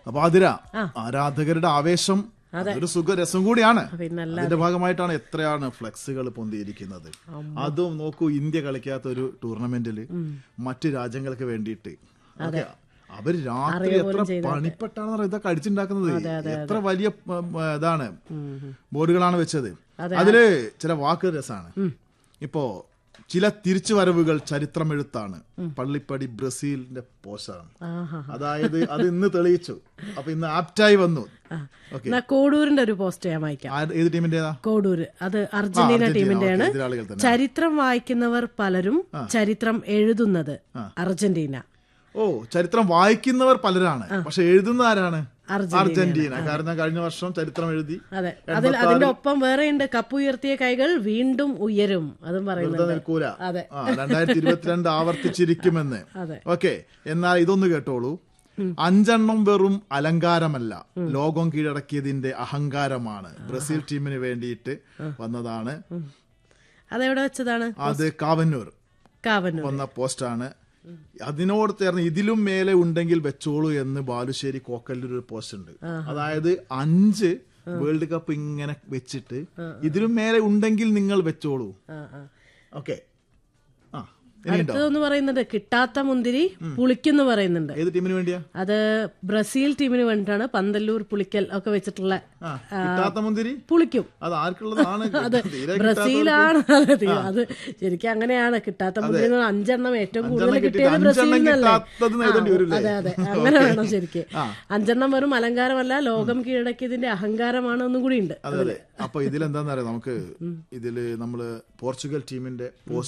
അപ്പൊ അതിര ആരാധകരുടെ ആവേശം അതൊരു സുഖ രസം കൂടിയാണ് പിന്നല്ല അതിന്റെ ഭാഗമായിട്ടാണ് എത്രയാണ് ഫ്ലെക്സുകൾ പൊന്തിയിരിക്കുന്നത് അതും നോക്കൂ ഇന്ത്യ കളിക്കാത്ത ഒരു ടൂർണമെന്റിൽ മറ്റു രാജ്യങ്ങൾക്ക് വേണ്ടിയിട്ട് ഓക്കേ, അവര് രാത്രി എത്ര പണിപ്പെട്ടാണ് ഇതൊക്കെ അടിച്ചുണ്ടാക്കുന്നത് എത്ര വലിയ ഉം, ഉം, ഇതാണ് ബോർഡുകളാണ് വെച്ചത് അതില് ചില വാക്ക് രസമാണ് ഇപ്പോ ചില തിരിച്ചുവരവുകൾ ചരിത്രമെഴുത്താണ് പള്ളിപ്പടി ബ്രസീലിന്റെ പോസ്റ്റാണ് ആഹാ അതായത് അത് ഇന്ന് തെളിയിച്ചു അപ്പൊ ഇന്ന് ആപ്റ്റായി വന്നു ഓക്കെ എന്നാ കോഡൂരിന്റെ ഒരു പോസ്റ്റ് ഞാൻ വായിക്കാം ഏത് ടീമിന്റേതാ കോഡൂര് അത് അർജന്റീന അർജന്റീന, ടീമിന്റെയാണ് ഓക്കേ, എതിരാളികൾ തന്നെ. ചരിത്രം വായിക്കുന്നവർ പലരും ചരിത്രം എഴുതുന്നത് അർജന്റീന ഓ ചരിത്രം വായിക്കുന്നവർ പലരാണ് പക്ഷെ എഴുതുന്ന ആരാണ് അർജന്റീന. അർജന്റീന കാരണം കഴിഞ്ഞ വർഷം ചരിത്രം എഴുതി അതെ അതിൽ അതിന്റെ ഒപ്പം വേറെ ഉണ്ട് കപ്പുയർത്തിയ കൈകൾ വീണ്ടും ഉയരും അതും വെറുതെ പറയുന്നുണ്ട് നിൽക്കൂല അതെ. ആ രണ്ടായിരത്തി ഇരുപത്തിരണ്ട് ആവർത്തിച്ചിരിക്കുമെന്ന് അതെ. ഓക്കെ എന്നാൽ ഇതൊന്ന് കേട്ടോളൂ അഞ്ചെണ്ണം വെറും അലങ്കാരമല്ല ലോകം കീഴടക്കിയതിന്റെ അഹങ്കാരമാണ് ബ്രസീൽ ടീമിന് വേണ്ടിയിട്ട് വന്നതാണ് അതെവിടെ വെച്ചതാണ് അത് കാവന്നൂർ കാവന്നൂർ വന്ന പോസ്റ്റാണ് അതിനോട് ചേർന്ന് ഇതിലും മേലെ ഉണ്ടെങ്കിൽ വെച്ചോളൂ എന്ന് ബാലുശ്ശേരി കോക്കലിൽ ഒരു പോസ്റ്റ് ഉണ്ട് അതായത് അഞ്ച് വേൾഡ് കപ്പ് ഇങ്ങനെ വെച്ചിട്ട് ഇതിലും മേലെ ഉണ്ടെങ്കിൽ നിങ്ങൾ വെച്ചോളൂ ആ, ആ. ഓക്കെ ആ ഇനിയുണ്ടോ അടുത്തതെന്ന് പറയുന്നുണ്ട് കിട്ടാത്ത മുന്തിരി പുളിക്കെന്ന് പറയുന്നുണ്ട് ഏത് ടീമിന് വേണ്ടിയാ അത് ബ്രസീൽ ടീമിന് വേണ്ടിയിട്ടാണ് പന്തല്ലൂർ പുളിക്കൽ ഒക്കെ വെച്ചിട്ടുള്ള ആ കിട്ടാത്ത മുന്തിരി പുളിക്കും അത് ആർക്കുള്ളതാണ് തീരെ ബ്രസീലാണ് അതെ, തീ- അത് ശരിക്കും അങ്ങനെയാണ് കിട്ടാത്ത മുന്തിരി എന്ന് പറഞ്ഞാൽ അഞ്ചെണ്ണം ഏറ്റവും കൂടുതൽ അഞ്ചെണ്ണം കിട്ടിയത് കിട്ടിയിട്ട് ബ്രസീലിൽ അഞ്ചെണ്ണം നിന്നല്ലേ കിട്ടാത്തത് എഴുതേണ്ടി വരില്ലേ? അതെ അതെ അങ്ങനെ വേണം ശരിക്കും അഞ്ചെണ്ണം വെറും അലങ്കാരമല്ല ലോകം കീഴടക്കിയതിന്റെ അഹങ്കാരമാണ് ഒന്നും കൂടി ഉണ്ട് അതെ അതെ അപ്പൊ ഇതിലെന്താന്ന് അറിയാം നമുക്ക് ഇതില് നമ്മള് പോർച്ചുഗൽ ടീമിന്റെ